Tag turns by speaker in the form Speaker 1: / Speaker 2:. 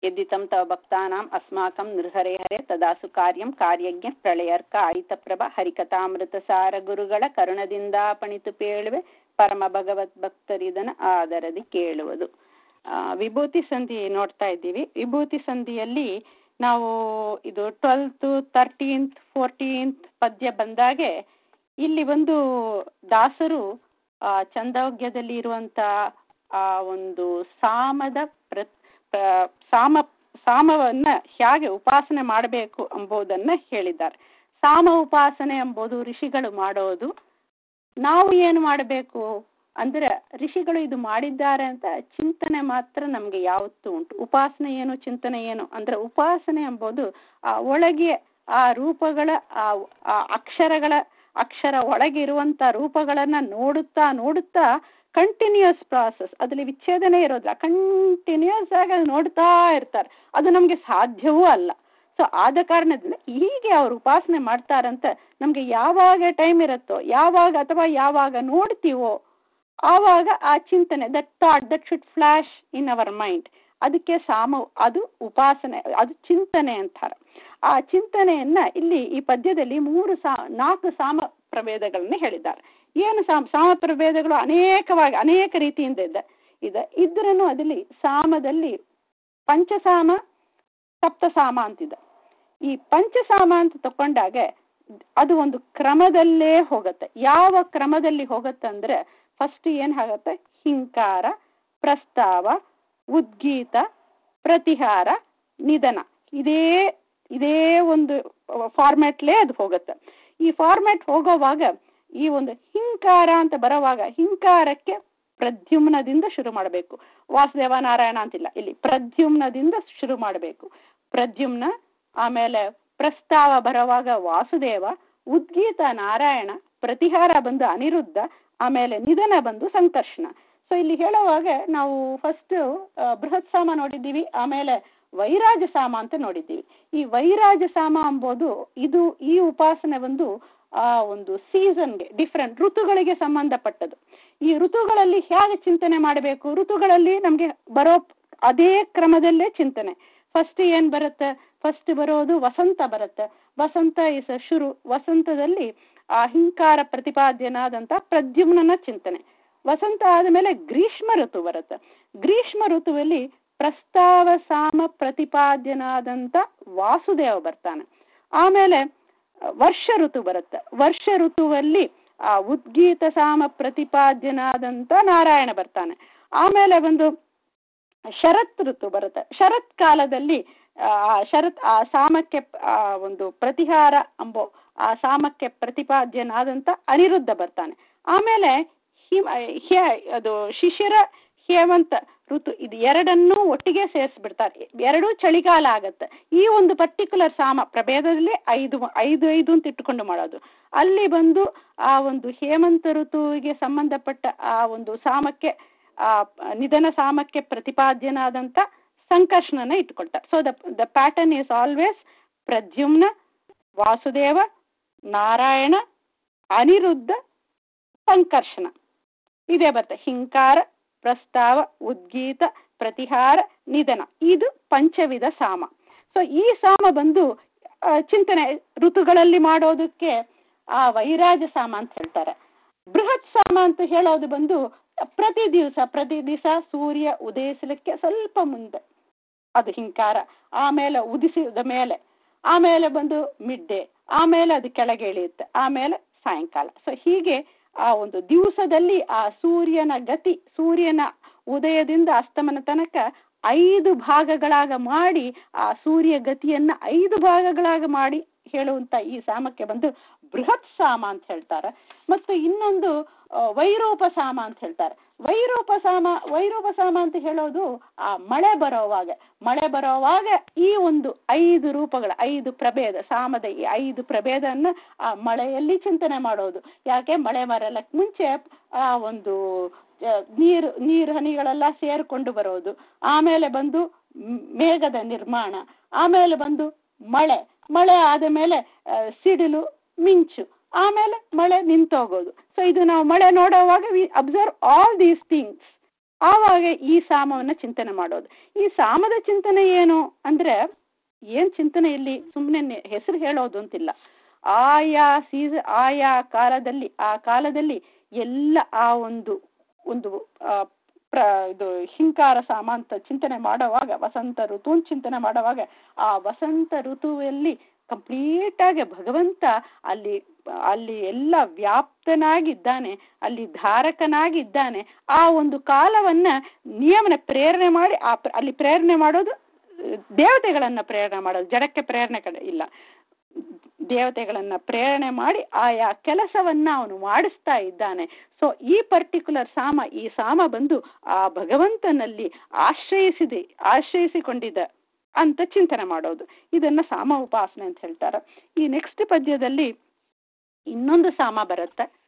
Speaker 1: यद्दितं तव भक्तानाम् अस्माकं नृहरे हरे तदासु ಕಾರ್ಯಂ ಕಾರ್ಯಜ್ಞ ಪ್ರಳಯರ್ಕ ಆಯಿತಪ್ರಭ ಹರಿಕಥಾಮೃತಸಾರ ಗುರುಗಳ ಕರುಣದಿಂದ ಪಣಿತು ಪೇಳುವೆ ಪರಮ ಭಗವತ್ ಭಕ್ತರಿದನ ಆದರದಿ ಕೇಳುವುದು ಆ, ವಿಭೂತಿ ಸಂಧಿ ನೋಡ್ತಾ ಇದ್ದೀವಿ ವಿಭೂತಿ ಸಂಧಿಯಲ್ಲಿ ನಾವು ಇದು ಟ್ವೆಲ್ತ್ ತರ್ಟೀನ್ತ್ ಫೋರ್ಟೀನ್ತ್ ಪದ್ಯ ಬಂದಾಗೆ ಇಲ್ಲಿ ಒಂದು ದಾಸರು ಆ, ಛಂದೋಗ್ಯದಲ್ಲಿ ಇರುವಂತ ಆ ಒಂದು ಸಾಮದ ಪ್ರ ಪ್ರ- ಸಾಮ ಸಾಮವನ್ನ ಹೇಗೆ ಉಪಾಸನೆ ಮಾಡಬೇಕು ಎಂಬುದನ್ನ ಹೇಳಿದ್ದಾರೆ ಸಾಮ ಉಪಾಸನೆ ಎಂಬುದು ಋಷಿಗಳು ಮಾಡೋದು ನಾವು ಏನು ಮಾಡಬೇಕು ಅಂದ್ರೆ ಋಷಿಗಳು ಇದು ಮಾಡಿದ್ದಾರೆ ಅಂತ ಚಿಂತನೆ ಮಾತ್ರ ನಮ್ಗೆ ಯಾವತ್ತೂ ಉಂಟು ಉಪಾಸನೆ ಏನು ಚಿಂತನೆ ಏನು ಅಂದ್ರೆ ಉಪಾಸನೆ ಎಂಬುದು ಆ ಒಳಗೆ ಆ ರೂಪಗಳ ಆ ಆ ಅಕ್ಷರಗಳ ಅಕ್ಷರ ಒಳಗಿರುವಂತ ರೂಪಗಳನ್ನ ನೋಡುತ್ತಾ ನೋಡುತ್ತಾ ಕಂಟಿನ್ಯೂಸ್ ಪ್ರಾಸೆಸ್ ಅದ್ರಲ್ಲಿ ವಿಚ್ಛೇದನೆ ಇರೋದಿಲ್ಲ ಕಂಟಿನ್ಯೂಸ್ ಆಗಿ ಅದು ನೋಡ್ತಾ ಇರ್ತಾರೆ ಅದು ನಮ್ಗೆ ಸಾಧ್ಯವೂ ಅಲ್ಲ ಸೊ ಆದ ಕಾರಣದಿಂದ ಹೀಗೆ ಅವ್ರು ಉಪಾಸನೆ ಮಾಡ್ತಾರಂತ ನಮ್ಗೆ ಯಾವಾಗ ಟೈಮ್ ಇರುತ್ತೋ ಯಾವಾಗ ಅಥವಾ ಯಾವಾಗ ನೋಡ್ತೀವೋ ಆವಾಗ ಆ ಚಿಂತನೆ that thought that should flash in our mind ಅದಕ್ಕೆ ಸಾಮ ಅದು ಉಪಾಸನೆ ಅದು ಚಿಂತನೆ ಅಂತಾರೆ ಆ ಚಿಂತನೆಯನ್ನ ಇಲ್ಲಿ ಈ ಪದ್ಯದಲ್ಲಿ ಮೂರು ಸಾ ನಾಲ್ಕು ಸಾಮ ಪ್ರಭೇದಗಳನ್ನ ಹೇಳಿದ್ದಾರೆ ಏನು ಸಾಮ ಸಾಮ ಪ್ರಭೇದಗಳು ಅನೇಕವಾಗಿ ಅನೇಕ ರೀತಿಯಿಂದ ಇದೆ ಇದೆ ಇದ್ರೂ ಅದರಲ್ಲಿ ಸಾಮದಲ್ಲಿ ಪಂಚಸಾಮ ಸಪ್ತಸಾಮ ಅಂತಿದೆ ಈ ಪಂಚಸಾಮ ಅಂತ ತಕೊಂಡಾಗ ಅದು ಒಂದು ಕ್ರಮದಲ್ಲೇ ಹೋಗುತ್ತೆ ಯಾವ ಕ್ರಮದಲ್ಲಿ ಹೋಗುತ್ತೆ ಅಂದ್ರೆ ಫಸ್ಟ್ ಏನ್ ಆಗತ್ತೆ ಹಿಂಕಾರ ಪ್ರಸ್ತಾವ ಉದ್ಗೀತ ಪ್ರತಿಹಾರ ನಿಧನ ಇದೇ ಇದೇ ಒಂದು ಫಾರ್ಮ್ಯಾಟ್ಲೇ ಅದು ಹೋಗುತ್ತೆ ಈ ಫಾರ್ಮ್ಯಾಟ್ ಹೋಗೋವಾಗ ಈ ಒಂದು ಹಿಂಕಾರ ಅಂತ ಬರೋವಾಗ ಹಿಂಕಾರಕ್ಕೆ ಪ್ರದ್ಯುಮ್ನದಿಂದ ಶುರು ಮಾಡಬೇಕು ವಾಸುದೇವ ನಾರಾಯಣ ಅಂತಿಲ್ಲ ಇಲ್ಲಿ ಪ್ರದ್ಯುಮ್ನದಿಂದ ಶುರು ಮಾಡಬೇಕು ಪ್ರದ್ಯುಮ್ನ ಆಮೇಲೆ ಪ್ರಸ್ತಾವ ಬರುವಾಗ ವಾಸುದೇವ ಉದ್ಗೀತ ನಾರಾಯಣ ಪ್ರತಿಹಾರ ಬಂದು ಅನಿರುದ್ಧ ಆಮೇಲೆ ನಿಧನ ಬಂದು ಸಂಕರ್ಷಣ ಸೊ ಇಲ್ಲಿ ಹೇಳುವಾಗ ನಾವು ಫಸ್ಟ್ ಬೃಹತ್ ಸಾಮ ನೋಡಿದ್ದೀವಿ ಆಮೇಲೆ ವೈರಾಜ ಸಾಮ ಅಂತ ನೋಡಿದ್ದೀವಿ ಈ ವೈರಾಜ ಸಾಮ ಎಂಬುದು ಇದು ಈ ಉಪಾಸನೆ ಒಂದು ಆ ಒಂದು ಸೀಸನ್ಗೆ ಡಿಫ್ರೆಂಟ್ ಋತುಗಳಿಗೆ ಸಂಬಂಧಪಟ್ಟದು ಈ ಋತುಗಳಲ್ಲಿ ಹೇಗೆ ಚಿಂತನೆ ಮಾಡಬೇಕು ಋತುಗಳಲ್ಲಿ ನಮ್ಗೆ ಬರೋ ಅದೇ ಕ್ರಮದಲ್ಲೇ ಚಿಂತನೆ ಫಸ್ಟ್ ಏನ್ ಬರುತ್ತೆ ಫಸ್ಟ್ ಬರೋದು ವಸಂತ ಬರುತ್ತೆ ವಸಂತ ಇಸ್ ಶುರು ವಸಂತದಲ್ಲಿ ಆ ಹಿಂಕಾರ ಪ್ರತಿಪಾದ್ಯನಾದಂತ ಪ್ರದ್ಯುಮ್ನನ ಚಿಂತನೆ ವಸಂತ ಆದಮೇಲೆ ಗ್ರೀಷ್ಮ ಋತು ಬರುತ್ತೆ ಗ್ರೀಷ್ಮ ಋತುವಲ್ಲಿ ಪ್ರಸ್ತಾವ ಸಾಮ ಪ್ರತಿಪಾದ್ಯನಾದಂತ ವಾಸುದೇವ ಬರ್ತಾನೆ ಆಮೇಲೆ ವರ್ಷ ಋತು ಬರುತ್ತೆ ವರ್ಷ ಋತುವಲ್ಲಿ ಆ ಉದ್ಗೀತ ಸಾಮ ಪ್ರತಿಪಾದ್ಯನಾದಂತ ನಾರಾಯಣ ಬರ್ತಾನೆ ಆಮೇಲೆ ಒಂದು ಶರತ್ ಋತು ಬರುತ್ತೆ ಶರತ್ ಕಾಲದಲ್ಲಿ ಆ ಶರತ್ ಆ ಸಾಮಕ್ಕೆ ಆ ಒಂದು ಪ್ರತಿಹಾರ ಅಂಬೋ ಆ ಸಾಮಕ್ಕೆ ಪ್ರತಿಪಾದ್ಯನಾದಂತ ಅನಿರುದ್ಧ ಬರ್ತಾನೆ ಆಮೇಲೆ ಹಿಮ ಹೇ- ಅದು ಶಿಶಿರ ಹೇಮಂತ ಋತು ಇದು ಎರಡನ್ನೂ ಒಟ್ಟಿಗೆ ಸೇರಿಸ್ಬಿಡ್ತಾರೆ ಎರಡೂ ಚಳಿಗಾಲ ಆಗತ್ತೆ ಈ ಒಂದು ಪರ್ಟಿಕ್ಯುಲರ್ ಸಾಮ ಪ್ರಭೇದದಲ್ಲಿ ಐದು ಐದು ಐದು ಅಂತ ಇಟ್ಟುಕೊಂಡು ಮಾಡೋದು ಅಲ್ಲಿ ಬಂದು ಆ ಒಂದು ಹೇಮಂತ ಋತುವಿಗೆ ಸಂಬಂಧಪಟ್ಟ ಆ ಒಂದು ಸಾಮಕ್ಕೆ ಆ ನಿಧನ ಸಾಮಕ್ಕೆ ಪ್ರತಿಪಾದ್ಯನಾದಂತ ಸಂಕರ್ಷಣನ ಇಟ್ಕೊಳ್ತಾರೆ so the the pattern is always Pradyumna Vasudeva Narayana Aniruddha Sankarshana ಇದೇ ಬರುತ್ತೆ ಹಿಂಕಾರ ಪ್ರಸ್ತಾವ ಉದ್ಗೀತ ಪ್ರತಿಹಾರ ನಿಧನ ಇದು ಪಂಚವಿಧ ಸಾಮ ಸೊ ಈ ಸಾಮ ಬಂದು ಆ, ಚಿಂತನೆ ಋತುಗಳಲ್ಲಿ ಮಾಡೋದಕ್ಕೆ ಆ ವೈರಾಜ ಸಾಮ ಅಂತ ಹೇಳ್ತಾರೆ ಬೃಹತ್ ಸಾಮ ಅಂತ ಹೇಳೋದು ಬಂದು ಪ್ರತಿ ದಿವಸ ಪ್ರತಿ ದಿವಸ ಸೂರ್ಯ ಉದಯಿಸಲಿಕ್ಕೆ ಸ್ವಲ್ಪ ಮುಂದೆ ಅದು ಹಿಂಕಾರ ಆಮೇಲೆ ಉದಿಸಿದ ಮೇಲೆ ಆಮೇಲೆ ಬಂದು ಮಿಡ್ ಡೇ ಆಮೇಲೆ ಅದು ಕೆಳಗೆ ಇಳಿಯುತ್ತೆ ಆಮೇಲೆ ಸಾಯಂಕಾಲ ಸೊ ಹೀಗೆ ಆ ಒಂದು ದಿವಸದಲ್ಲಿ ಆ ಸೂರ್ಯನ ಗತಿ ಸೂರ್ಯನ ಉದಯದಿಂದ ಅಸ್ತಮನ ತನಕ ಐದು ಭಾಗಗಳಾಗ ಮಾಡಿ ಆ ಸೂರ್ಯ ಗತಿಯನ್ನ ಐದು ಭಾಗಗಳಾಗ ಮಾಡಿ ಹೇಳುವಂತ ಈ ಸಾಮಕ್ಕೆ ಬಂದು ಬೃಹತ್ ಸಾಮ ಅಂತ ಹೇಳ್ತಾರೆ ಮತ್ತು ಇನ್ನೊಂದು ಆ, ವೈರೂಪ ಸಾಮ ಅಂತ ಹೇಳ್ತಾರೆ ವೈರೂಪ ಸಾಮ ವೈರೂಪ ಸಾಮ ಅಂತ ಹೇಳೋದು ಆ ಮಳೆ ಬರೋವಾಗ ಮಳೆ ಬರೋವಾಗ ಈ ಒಂದು ಐದು ರೂಪಗಳ ಐದು ಪ್ರಭೇದ ಸಾಮದ ಈ ಐದು ಪ್ರಭೇದನ್ನ ಆ ಮಳೆಯಲ್ಲಿ ಚಿಂತನೆ ಮಾಡೋದು ಯಾಕೆ ಮಳೆ ಬರಲಕ್ಕೆ ಮುಂಚೆ ಆ ಒಂದು ಆ, ನೀರು ನೀರು ಹನಿಗಳೆಲ್ಲ ಸೇರ್ಕೊಂಡು ಬರೋದು ಆಮೇಲೆ ಬಂದು ಮ್, ಮೇಘದ ನಿರ್ಮಾಣ ಆಮೇಲೆ ಬಂದು ಮಳೆ ಮಳೆ ಆದ ಮೇಲೆ ಆ, ಸಿಡಿಲು ಮಿಂಚು ಆಮೇಲೆ ಮಳೆ ನಿಂತೋಗೋದು ಸೊ ಇದು ನಾವು ಮಳೆ ನೋಡುವಾಗ we observe all these things ಆವಾಗ ಈ ಸಾಮವನ್ನ ಚಿಂತನೆ ಮಾಡೋದು ಈ ಸಾಮದ ಚಿಂತನೆ ಏನು ಅಂದ್ರೆ ಏನ್ ಚಿಂತನೆ ಇಲ್ಲಿ ಸುಮ್ಮನೆ ಹೆಸರು ಹೇಳೋದು ಅಂತಿಲ್ಲ ಆಯಾ ಸೀಸ ಆಯಾ ಕಾಲದಲ್ಲಿ ಆ ಕಾಲದಲ್ಲಿ ಎಲ್ಲ ಆ ಒಂದು ಒಂದು ಪ್ರ ಇದು ಹಿಂಕಾರ ಸಾಮ ಅಂತ ಚಿಂತನೆ ಮಾಡುವಾಗ ವಸಂತ ಋತು ಚಿಂತನೆ ಮಾಡುವಾಗ ಆ ವಸಂತ ಋತುವಲ್ಲಿ ಕಂಪ್ಲೀಟ್ ಆಗಿ ಭಗವಂತ ಅಲ್ಲಿ ಅಲ್ಲಿ ಎಲ್ಲ ವ್ಯಾಪ್ತನಾಗಿದ್ದಾನೆ ಅಲ್ಲಿ ಧಾರಕನಾಗಿದ್ದಾನೆ ಆ ಒಂದು ಕಾಲವನ್ನ ನಿಯಮನ ಪ್ರೇರಣೆ ಮಾಡಿ ಆ ಅಲ್ಲಿ ಪ್ರೇರಣೆ ಮಾಡೋದು ದೇವತೆಗಳನ್ನ ಪ್ರೇರಣೆ ಮಾಡೋದು ಜಡಕ್ಕೆ ಪ್ರೇರಣೆ ಕಡೆ ಇಲ್ಲ ದೇವತೆಗಳನ್ನ ಪ್ರೇರಣೆ ಮಾಡಿ ಆಯಾ ಕೆಲಸವನ್ನ ಅವನು ಮಾಡಿಸ್ತಾ ಇದ್ದಾನೆ ಸೊ ಈ ಪರ್ಟಿಕ್ಯುಲರ್ ಸಾಮ ಈ ಸಾಮ ಬಂದು ಆ ಭಗವಂತನಲ್ಲಿ ಆಶ್ರಯಿಸಿದೆ ಆಶ್ರಯಿಸಿಕೊಂಡಿದ್ದ ಅಂತ ಚಿಂತನೆ ಮಾಡೋದು ಇದನ್ನ ಸಾಮ ಉಪಾಸನೆ ಅಂತ ಹೇಳ್ತಾರೆ ಈ ನೆಕ್ಸ್ಟ್ ಪದ್ಯದಲ್ಲಿ ಇನ್ನೊಂದು ಸಾಮ ಬರುತ್ತೆ